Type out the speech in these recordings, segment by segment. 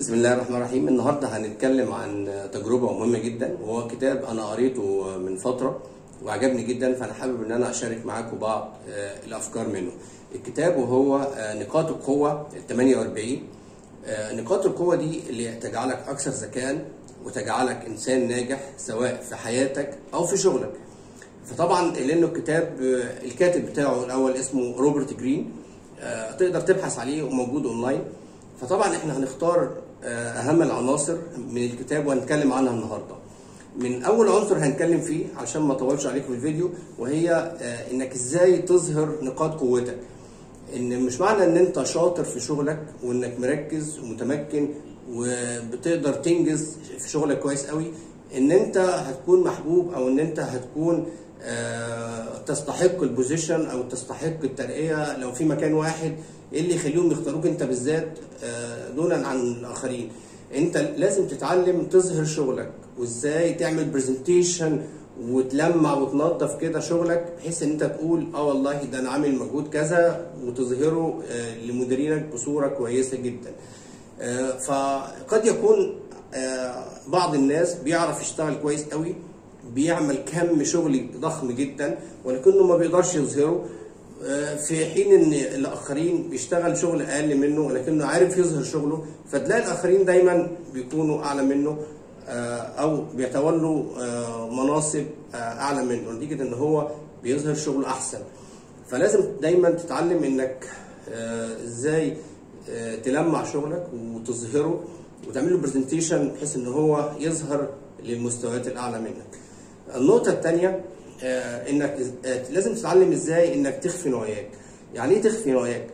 بسم الله الرحمن الرحيم النهارده هنتكلم عن تجربه مهمه جدا وهو كتاب انا قريته من فتره وعجبني جدا فانا حابب ان انا اشارك معاكم بعض آه، الافكار منه الكتاب وهو آه، نقاط القوه ال 48 آه، نقاط القوه دي اللي تجعلك اكثر ذكاء وتجعلك انسان ناجح سواء في حياتك او في شغلك فطبعا لانه الكتاب آه، الكاتب بتاعه الاول اسمه روبرت جرين آه، تقدر تبحث عليه وموجود اونلاين فطبعا احنا هنختار آه، اهم العناصر من الكتاب وهنتكلم عنها النهارده من اول عنصر هنتكلم فيه عشان ما اطولش عليكم في الفيديو وهي آه، انك ازاي تظهر نقاط قوتك ان مش معنى ان انت شاطر في شغلك وانك مركز ومتمكن وبتقدر تنجز في شغلك كويس قوي ان انت هتكون محبوب او ان انت هتكون آه، تستحق البوزيشن او تستحق الترقيه لو في مكان واحد ايه اللي يخليهم يختاروك انت بالذات آه، دونا عن الاخرين انت لازم تتعلم تظهر شغلك وازاي تعمل برزنتيشن وتلمع وتنظف كده شغلك بحيث ان انت تقول اه والله ده انا عامل مجهود كذا وتظهره آه، لمديرينك بصوره كويسه جدا آه، فقد يكون آه، بعض الناس بيعرف يشتغل كويس قوي بيعمل كم شغل ضخم جدا ولكنه ما بيقدرش يظهره آه، في حين ان الاخرين بيشتغل شغل اقل منه ولكنه عارف يظهر شغله فتلاقي الاخرين دايما بيكونوا اعلى منه آه، او بيتولوا آه، مناصب آه، اعلى منه نتيجه ان هو بيظهر شغله احسن فلازم دايما تتعلم انك آه، ازاي آه، تلمع شغلك وتظهره وتعمل له برزنتيشن بحيث ان هو يظهر للمستويات الاعلى منك. النقطه الثانيه انك آه، لازم تتعلم ازاي انك تخفي نواياك. يعني ايه تخفي نواياك؟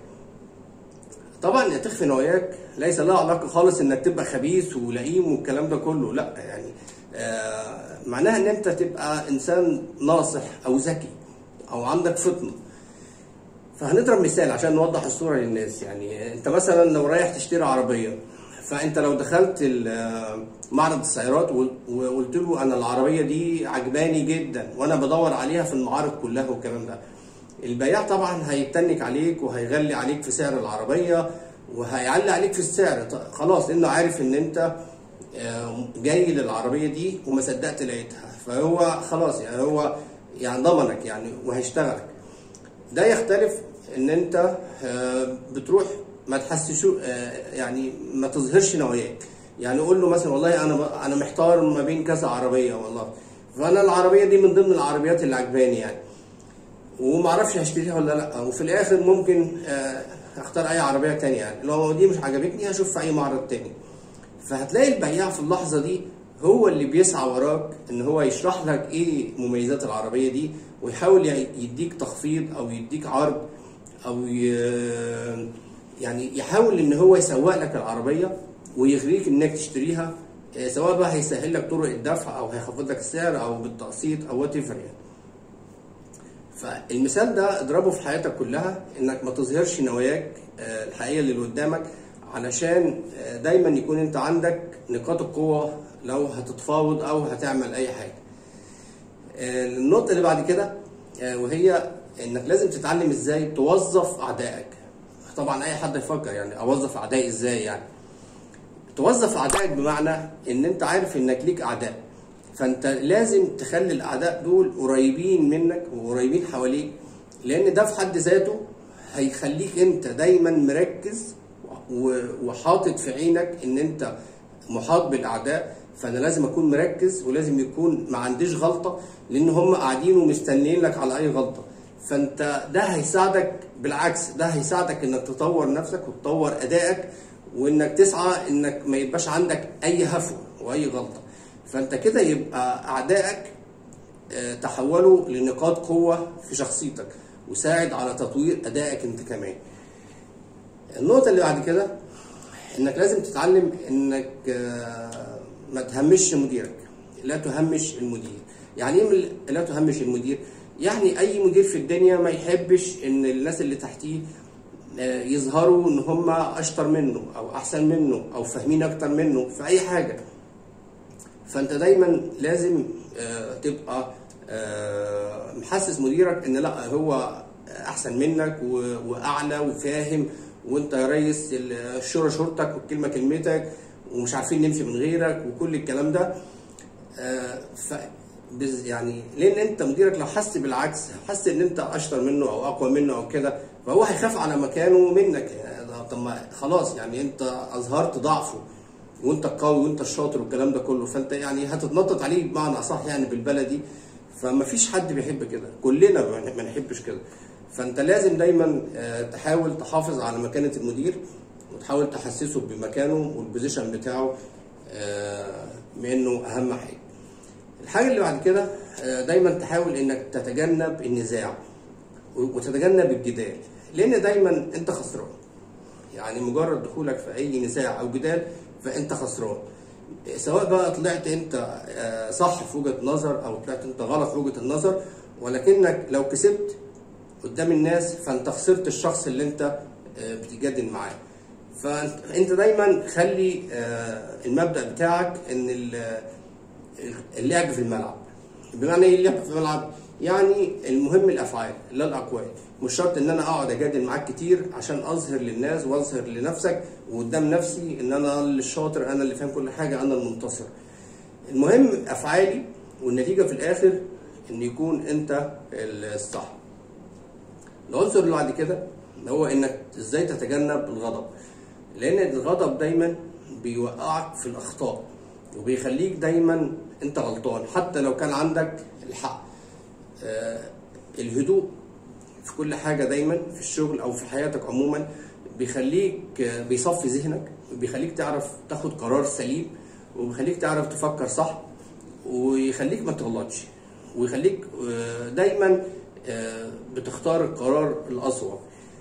طبعا تخفي نواياك ليس لها علاقه خالص انك تبقى خبيث ولئيم والكلام ده كله لا يعني آه، معناها ان انت تبقى انسان ناصح او ذكي او عندك فطنه فهنضرب مثال عشان نوضح الصوره للناس يعني انت مثلا لو رايح تشتري عربيه فانت لو دخلت ال- معرض السيارات وقل- وقلت له انا العربيه دي عجباني جدا وانا بدور عليها في المعارض كلها والكلام ده البياع طبعا هيتنك عليك وهيغلي عليك في سعر العربيه وهيعلي عليك في السعر ط- خلاص لانه عارف ان انت آه، جاي للعربيه دي وما صدقت لقيتها فهو خلاص يعني هو يعني ضمنك يعني وهيشتغلك ده يختلف ان انت آه، بتروح ما تحسسو آه، يعني ما تظهرش نواياك يعني قول له مثلا والله انا ب- انا محتار ما بين كذا عربيه والله فانا العربيه دي من ضمن العربيات اللي عجباني يعني وما اعرفش هشتريها ولا لا وفي الاخر ممكن آه، اختار اي عربيه تانية يعني لو دي مش عجبتني هشوف في اي معرض تاني فهتلاقي البياع في اللحظه دي هو اللي بيسعى وراك ان هو يشرح لك ايه مميزات العربيه دي ويحاول ي- يديك تخفيض او يديك عرض او ي- يعني يحاول ان هو يسوق لك العربيه ويغريك انك تشتريها آه، سواء بقى هيسهل لك طرق الدفع او هيخفض لك السعر او بالتقسيط او وات يعني فالمثال ده اضربه في حياتك كلها انك ما تظهرش نواياك آه، الحقيقيه اللي قدامك علشان آه، دايما يكون انت عندك نقاط القوه لو هتتفاوض او هتعمل اي حاجه. آه، النقطه اللي بعد كده آه، وهي انك لازم تتعلم ازاي توظف اعدائك. طبعا اي حد يفكر يعني اوظف اعدائي ازاي يعني. توظف اعدائك بمعنى ان انت عارف انك ليك اعداء فانت لازم تخلي الاعداء دول قريبين منك وقريبين حواليك لان ده في حد ذاته هيخليك انت دايما مركز و- وحاطط في عينك ان انت محاط بالاعداء فانا لازم اكون مركز ولازم يكون ما عنديش غلطه لان هم قاعدين ومستنيين لك على اي غلطه فانت ده هيساعدك بالعكس ده هيساعدك انك تطور نفسك وتطور ادائك وانك تسعى انك ما يبقاش عندك اي هفوه واي غلطه فانت كده يبقى اعدائك آه، تحولوا لنقاط قوه في شخصيتك وساعد على تطوير ادائك انت كمان النقطه اللي بعد كده انك لازم تتعلم انك آه، ما تهمش مديرك لا تهمش المدير يعني ايه من- لا تهمش المدير يعني اي مدير في الدنيا ما يحبش ان الناس اللي تحتيه آه، يظهروا ان هم اشطر منه او احسن منه او فاهمين اكتر منه في اي حاجه فانت دايما لازم آه، تبقى آه، محسس مديرك ان لا هو احسن منك و- واعلى وفاهم وانت يا ريس الشورى شورتك والكلمه كلمتك ومش عارفين نمشي من غيرك وكل الكلام ده آه، ف بز- يعني لان انت مديرك لو حس بالعكس حس ان انت اشطر منه او اقوى منه او كده فهو هيخاف على مكانه منك يعني طب ما خلاص يعني انت اظهرت ضعفه وانت القوي وانت الشاطر والكلام ده كله فانت يعني هتتنطط عليه بمعنى اصح يعني بالبلدي فما فيش حد بيحب كده كلنا ما ما نحبش كده فانت لازم دايما آه، تحاول تحافظ على مكانه المدير وتحاول تحسسه بمكانه والبوزيشن بتاعه آه، بانه اهم حاجه الحاجه اللي بعد كده آه، دايما تحاول انك تتجنب النزاع وتتجنب الجدال لان دايما انت خسران يعني مجرد دخولك في اي نزاع او جدال فانت خسران سواء بقى طلعت انت آه، صح في وجهه نظر او طلعت انت غلط في وجهه النظر ولكنك لو كسبت قدام الناس فانت خسرت الشخص اللي انت آه، بتجادل معاه فانت دايما خلي آه، المبدا بتاعك ان ال- اللعب في الملعب بمعنى ايه اللعب في الملعب يعني المهم الافعال لا الاقوال مش شرط ان انا اقعد اجادل معاك كتير عشان اظهر للناس واظهر لنفسك وقدام نفسي ان انا اللي الشاطر انا اللي فاهم كل حاجه انا المنتصر المهم افعالي والنتيجه في الاخر ان يكون انت الصح العنصر اللي بعد كده هو انك ازاي تتجنب الغضب لان الغضب دايما بيوقعك في الاخطاء وبيخليك دايما انت غلطان حتى لو كان عندك الحق آه، الهدوء في كل حاجه دايما في الشغل او في حياتك عموما بيخليك آه، بيصفي ذهنك وبيخليك تعرف تاخد قرار سليم وبيخليك تعرف تفكر صح ويخليك ما تغلطش ويخليك آه، دايما آه، بتختار القرار الاصوب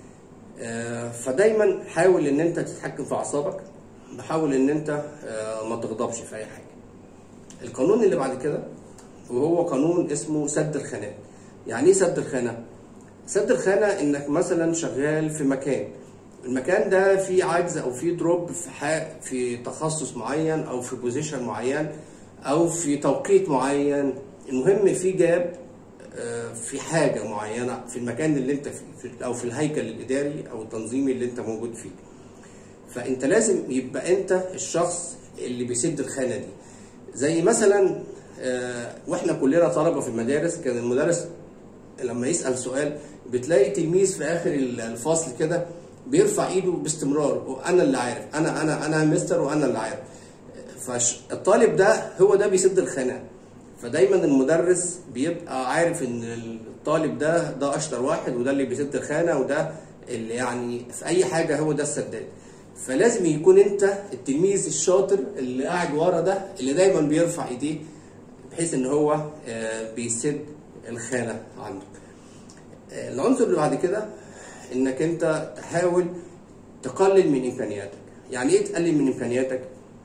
آه، فدايما حاول ان انت تتحكم في اعصابك بحاول ان انت آه، ما تغضبش في اي حاجه القانون اللي بعد كده وهو قانون اسمه سد الخانات يعني ايه سد الخانه سد الخانه انك مثلا شغال في مكان المكان ده فيه عجز او فيه دروب في حق في تخصص معين او في بوزيشن معين او في توقيت معين المهم في جاب آه، في حاجه معينه في المكان اللي انت فيه في- او في الهيكل الاداري او التنظيمي اللي انت موجود فيه فانت لازم يبقى انت الشخص اللي بيسد الخانه دي زي مثلا آه، واحنا كلنا طلبه في المدارس كان المدرس لما يسال سؤال بتلاقي تلميذ في اخر الفصل كده بيرفع ايده باستمرار وانا اللي عارف انا انا انا مستر وانا اللي عارف فالطالب ده هو ده بيسد الخانه فدايما المدرس بيبقى عارف ان الطالب ده ده اشطر واحد وده اللي بيسد الخانه وده اللي يعني في اي حاجه هو ده السداد فلازم يكون انت التلميذ الشاطر اللي قاعد ورا ده اللي دايما بيرفع ايديه بحيث ان هو آه، بيسد الخانه عندك آه، العنصر اللي بعد كده انك انت تحاول تقلل من امكانياتك يعني ايه تقلل من امكانياتك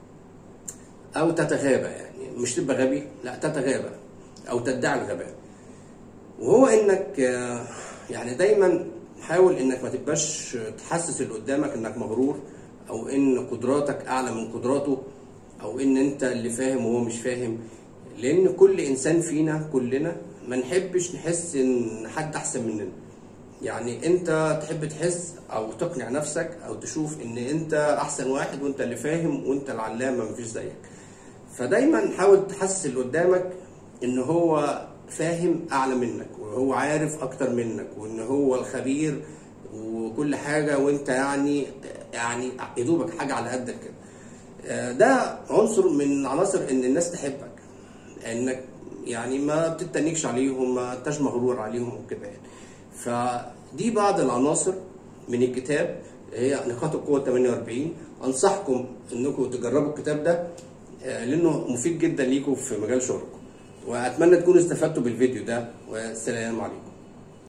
او تتغابى يعني مش تبقى غبي لا تتغابى او تدعي الغباء وهو انك آه، يعني دايما حاول انك ما تبقاش تحسس اللي قدامك انك مغرور او ان قدراتك اعلى من قدراته او ان انت اللي فاهم وهو مش فاهم لان كل انسان فينا كلنا ما نحبش نحس ان حد احسن مننا يعني انت تحب تحس او تقنع نفسك او تشوف ان انت احسن واحد وانت اللي فاهم وانت العلامه مفيش زيك فدايما حاول تحسس اللي قدامك ان هو فاهم اعلى منك وهو عارف اكتر منك وان هو الخبير وكل حاجه وانت يعني يعني يا دوبك حاجه على قدك كده آه، ده عنصر من عناصر ان الناس تحبك انك يعني ما بتتنكش عليهم ما انتش مغرور عليهم وكده يعني فدي بعض العناصر من الكتاب هي نقاط القوة 48 أنصحكم إنكم تجربوا الكتاب ده آه، لأنه مفيد جدا ليكم في مجال شغلكم وأتمنى تكونوا استفدتوا بالفيديو ده والسلام عليكم